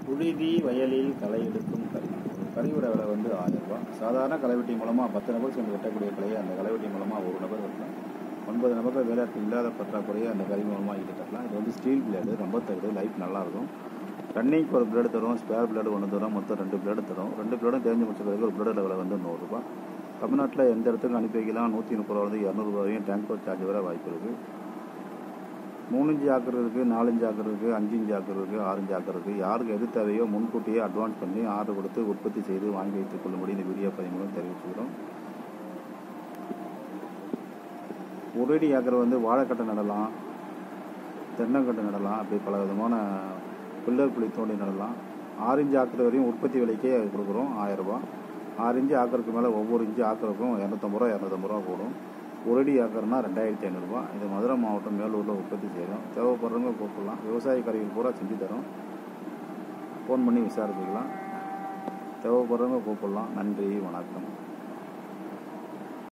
புழுதி வயலில் களை எடுக்கும் கறி கறியோட விலை வந்து ஆயிரம் ரூபாய் சாதாரண களைவெட்டி மூலமாக பத்து நபர் சேர்ந்து வெட்டக்கூடிய கலையை அந்த களைவெட்டி மூலமாக ஒரு நபர் வெட்டலாம் ஒன்பது நபர்கள் வேலையாட்கள் இல்லாத பற்றாக்குறையை அந்த கறி மூலமாக ஈடுகட்டலாம் இது வந்து ஸ்டீல் பிளேடு ரொம்ப தகுடு லைஃப் நல்லாயிருக்கும் ரன்னிங்க்கு ஒரு பிளேடு தரும் ஸ்பேர் பிளேடு ஒன்று தரும் மொத்தம் ரெண்டு பிளேடு தரும் ரெண்டு பிளேடும் தேஞ்சு முடிச்ச பிறகு ஒரு பிளேடோட விலை வந்து நூறுரூபா தமிழ்நாட்டில் எந்த இடத்துக்கு அனுப்பி வைக்கலாம் நூற்றி முப்பது ரூபாய் இரநூறுபா வரையும் டிரான்ஸ்போர்ட் சார்ஜ் வர வாய்ப்பு இருக்குது மூணு இன்ச்சு ஆக்கர் இருக்குது நாலு இன்ச்சு ஆக்கர் இருக்குது அஞ்சு இன்ச்சு ஆக்கர் இருக்குது ஆறு இன்ச்சு ஆக்கர் இருக்குது யாருக்கு எது தேவையோ முன்கூட்டியே அட்வான்ஸ் பண்ணி ஆர்டர் கொடுத்து உற்பத்தி செய்து வாங்கி வைத்துக் கொள்ளும்படி இந்த வீடியோ பதிவு மூலம் தெரிவிச்சுக்கிறோம் உரடி ஆக்கர் வந்து வாழைக்கட்டை நடலாம் தென்னங்கட்டை நடலாம் அப்படி பல விதமான பில்லர் புளி தோண்டி நடலாம் ஆறு இன்ச்சு ஆக்கிற வரையும் உற்பத்தி விலைக்கே அது கொடுக்குறோம் ஆயிரம் ரூபாய் ஆறு இன்ச்சு ஆக்கருக்கு மேலே ஒவ்வொரு இன்ச்சு ஆக்கருக்கும் இரநூத்தம்பது ரூபா இரநூத்தம்பது ரூபா போடும் ஒரடி ஆக்கர்னா ரெண்டாயிரத்தி ஐநூறுரூவா இது மதுரை மாவட்டம் மேலூரில் உற்பத்தி செய்கிறோம் தேவைப்படுறவங்க கூப்பிடலாம் விவசாய கருவிகள் பூரா செஞ்சு தரோம் ஃபோன் பண்ணி விசாரிச்சுக்கலாம் தேவைப்படுறவங்க கூப்பிடலாம் நன்றி வணக்கம்